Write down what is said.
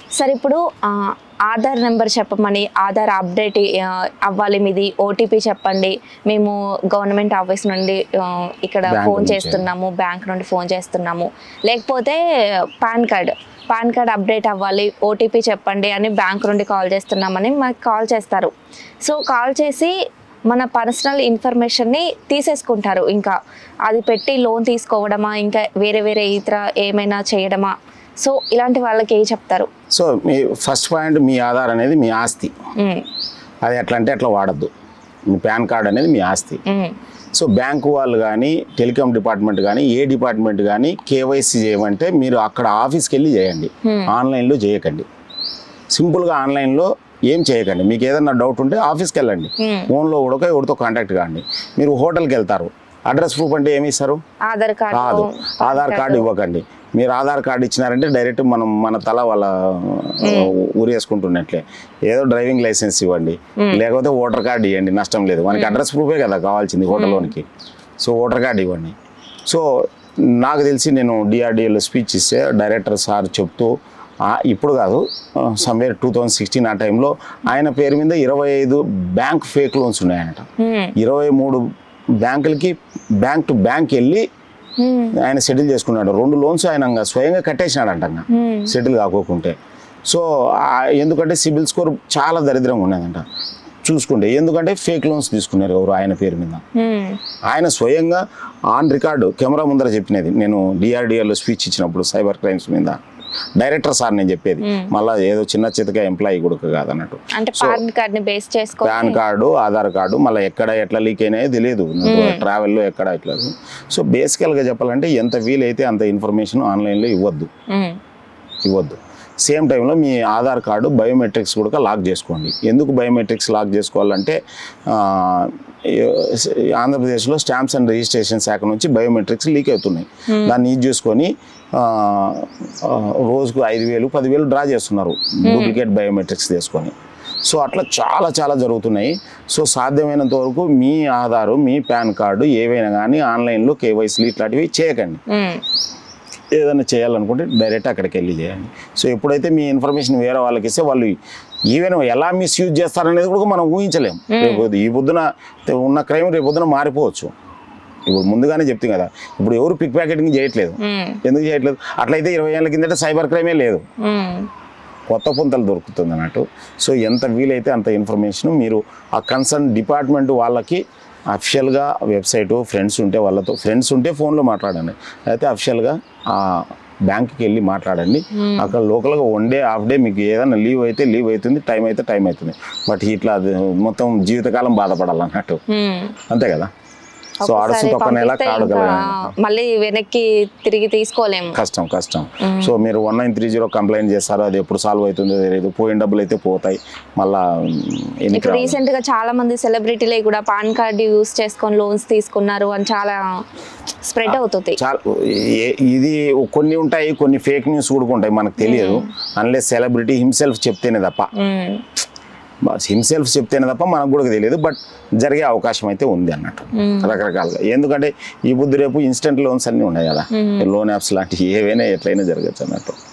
సరే ఇప్పుడు ఆ, ఆధార్ నెంబర్ చెప్పమని ఆధార్ అప్డేట్ ఆ, అవ్వాలి మీది ఓటీపీ చెప్పండి మేము గవర్నమెంట్ ఆఫీస్ నుండి ఆ, ఇక్కడ Bank ఫోన్ నుంచి. చేస్తున్నాము బ్యాంక్ నుండి ఫోన్ చేస్తున్నాము లేకపోతే PAN card PAN card update అవ్వాలి ఓటీపీ చెప్పండి అని బ్యాంక్ నుండి కాల్ చేస్తున్నామని మాకు కాల్ చేస్తారు సో కాల్ చేసి మన పర్సనల్ ఇన్ఫర్మేషన్ని తీసేసుకుంటారు ఇంకా అది పెట్టి లోన్ తీసుకోవడమా ఇంకా వేరే వేరే ఇతర ఏమైనా చేయడమా సో ఇలాంటి వాళ్ళకి ఏ చెప్తారు సో మీ ఫస్ట్ పాయింట్ మీ ఆధార్ అనేది మీ ఆస్తి ఉమ్, అది ఎట్లా అంటే అట్లా వాడద్దు మీ పాన్ కార్డ్ అనేది మీ ఆస్తి ఉమ్, సో బ్యాంకు వాళ్ళు కానీ టెలికాం డిపార్ట్మెంట్ కానీ ఏ డిపార్ట్మెంట్ కానీ కేవైసీ చేయమంటే మీరు అక్కడ ఆఫీస్కి వెళ్ళి చేయండి ఆన్లైన్లో చేయకండి సింపుల్గా ఆన్లైన్లో ఏం చేయకండి మీకు ఏదైనా డౌట్ ఉంటే ఆఫీస్కి వెళ్ళండి Hmm. ఫోన్లో ఉడక ఎవరితో కాంటాక్ట్ కాండి మీరు హోటల్కి వెళ్తారు అడ్రస్ ప్రూఫ్ అంటే ఏమి ఇస్తారు ఆధార్ కాదు కార్డు ఆధార్ కార్డు ఇవ్వకండి మీరు ఆధార్ కార్డు ఇచ్చినారంటే డైరెక్ట్ మనం మన తల వాళ్ళ ఊరేసుకుంటున్నట్లే ఏదో డ్రైవింగ్ లైసెన్స్ ఇవ్వండి లేకపోతే ఓటర్ కార్డు ఇవ్వండి నష్టం లేదు మనకి అడ్రస్ ప్రూఫే కదా కావాల్సింది హోటల్లోనికి సో ఓటర్ కార్డు ఇవ్వండి సో నాకు తెలిసి నేను డిఆర్డిఏలో స్పీచ్ ఇస్తే డైరెక్టర్ సార్ చెప్తూ ఆ, ఇప్పుడు కాదు సమ్వేర్ టూ థౌజండ్ సిక్స్టీన్ ఆ టైంలో ఆయన పేరు మీద ఇరవై ఐదు బ్యాంక్ ఫేక్ లోన్స్ ఉన్నాయన్నట ఇరవై మూడు బ్యాంకులకి బ్యాంక్ టు బ్యాంక్ వెళ్ళి ఆయన సెటిల్ చేసుకున్నాడు రెండు లోన్స్ ఆయన ఇంకా స్వయంగా కట్టేసినాడంట ఇంకా సెటిల్ కాకోకుంటే సో ఆ- ఎందుకంటే సిబిల్ స్కోర్ చాలా దరిద్రంగా ఉన్నదంట చూసుకుంటే ఎందుకంటే ఫేక్ లోన్స్ తీసుకున్నారు ఎవరు ఆయన పేరు మీద ఆయన స్వయంగా ఆన్ రికార్డు కెమెరా ముందర చెప్పినది నేను డిఆర్డిఆర్లో స్పీచ్ ఇచ్చినప్పుడు సైబర్ క్రైమ్స్ మీద డైరెక్టర్ సార్ నేను చెప్పేది మళ్ళీ ఏదో చిన్న చితక ఎంప్లాయీ కూడా కాదన్నట్టు అంటే పాన్ కార్డ్ ని బేస్ చేసుకో పాన్ కార్డు ఆధార్ కార్డు మళ్ళీ ఎక్కడ ఎట్లా లీక్ అయినాయో తెలియదు ట్రావెల్లో ఎక్కడ ఎట్లా సో బేసికల్గా చెప్పాలంటే ఎంత వీలైతే అంత ఇన్ఫర్మేషన్ ఆన్లైన్లో ఇవ్వద్దు ఉమ్, ఇవ్వద్దు సేమ్ టైంలో మీ ఆధార్ కార్డు బయోమెట్రిక్స్ కూడా లాక్ చేసుకోండి ఎందుకు బయోమెట్రిక్స్ లాక్ చేసుకోవాలంటే ఆ, ఈ- ఆంధ్రప్రదేశ్లో స్టాంప్స్ అండ్ రిజిస్ట్రేషన్ శాఖ నుంచి బయోమెట్రిక్స్ లీక్ అవుతున్నాయి దాన్ని యూజ్ చేసుకొని ఆ, ఆ, రోజుకు ఐదు వేలు పదివేలు డ్రా చేస్తున్నారు డూప్లికేట్ బయోమెట్రిక్స్ తీసుకొని సో అట్లా చాలా చాలా జరుగుతున్నాయి సో సాధ్యమైనంత వరకు మీ ఆధారు మీ పాన్ కార్డు ఏవైనా కానీ ఆన్లైన్లో కేవైసీలు ఇట్లాంటివి చేయకండి ఉమ్, ఏదైనా చేయాలనుకుంటే డైరెక్ట్ అక్కడికి వెళ్ళి చేయండి సో ఎప్పుడైతే మీ ఇన్ఫర్మేషన్ వేరే వాళ్ళకి ఇస్తే వాళ్ళు ఈవెన్ ఎలా మిస్యూజ్ చేస్తారనేది కూడా మనం ఊహించలేం రేపు ఈ పొద్దున ఉన్న క్రైమ్ రేపు పొద్దున మారిపోవచ్చు ఇప్పుడు ముందుగానే చెప్తాం కదా ఇప్పుడు ఎవరు పిక్ ప్యాకెటింగ్ చేయట్లేదు ఉమ్, ఎందుకు చేయట్లేదు అట్లయితే ఇరవై ఏళ్ళ కిందట సైబర్ క్రైమే లేదు ఉమ్, కొత్త పుంతలు దొరుకుతుంది అన్నట్టు సో ఎంత వీలైతే అంత ఇన్ఫర్మేషన్ మీరు ఆ కన్సర్న్ డిపార్ట్మెంట్ వాళ్ళకి అఫిషియల్గా వెబ్సైటు ఫ్రెండ్స్ ఉంటే వాళ్ళతో ఫ్రెండ్స్ ఉంటే ఫోన్లో మాట్లాడండి అయితే అఫిషియల్గా ఆ బ్యాంక్కి వెళ్ళి మాట్లాడండి అక్కడ లోకల్గా వన్ డే హాఫ్ డే మీకు ఏదైనా లీవ్ అయితే లీవ్ అవుతుంది టైం అయితే టైం అవుతుంది బట్ ఇట్లా అది మొత్తం జీవితకాలం బాధపడాలన్నట్టు ఉమ్. అంతే కదా సో అడుసు ఒకసారి తప్ప నెల పంపిస్తే కాడు ఇంకా కదా మళ్ళీ వెనక్కి తిరిగి తీసుకోలేము కష్టం కష్టం సో మీరు one nine three zero complaint చేస్తారు అది ఎప్పుడు సాల్వ్ అవుతుందో తెలియదు పోయిన డబ్బులు అయితే పోతాయి మళ్ళా ఎన్నిక ఇప్పుడు రీసెంట్ గా చాలా మంది సెలబ్రిటీలే కూడా పాన్ కార్డు యూస్ చేసుకొని లోన్స్ తీసుకున్నారు అని చాలా స్ప్రెడ్ అవుతుంది చాలా ఏ- ఇది కొన్ని ఉంటాయి కొన్ని ఫేక్ న్యూస్ కూడా ఉంటాయి మనకు తెలియదు అన్లెస్ సెలబ్రిటీ హిమ్సెల్ఫ్ చెప్తేనే తప్ప ఉమ్, హిమ్సెల్ఫ్ చెప్తేనే తప్ప మనకు కూడా తెలియదు బట్ జరిగే అవకాశం అయితే ఉంది అన్నట్టు రకరకాలుగా ఎందుకంటే ఈ బుద్ధి రేపు ఇన్స్టెంట్ లోన్స్ అన్నీ ఉన్నాయి కదా లోన్ యాప్స్ లాంటివి ఏవైనా ఎట్లయినా జరగచ్చు అన్నట్టు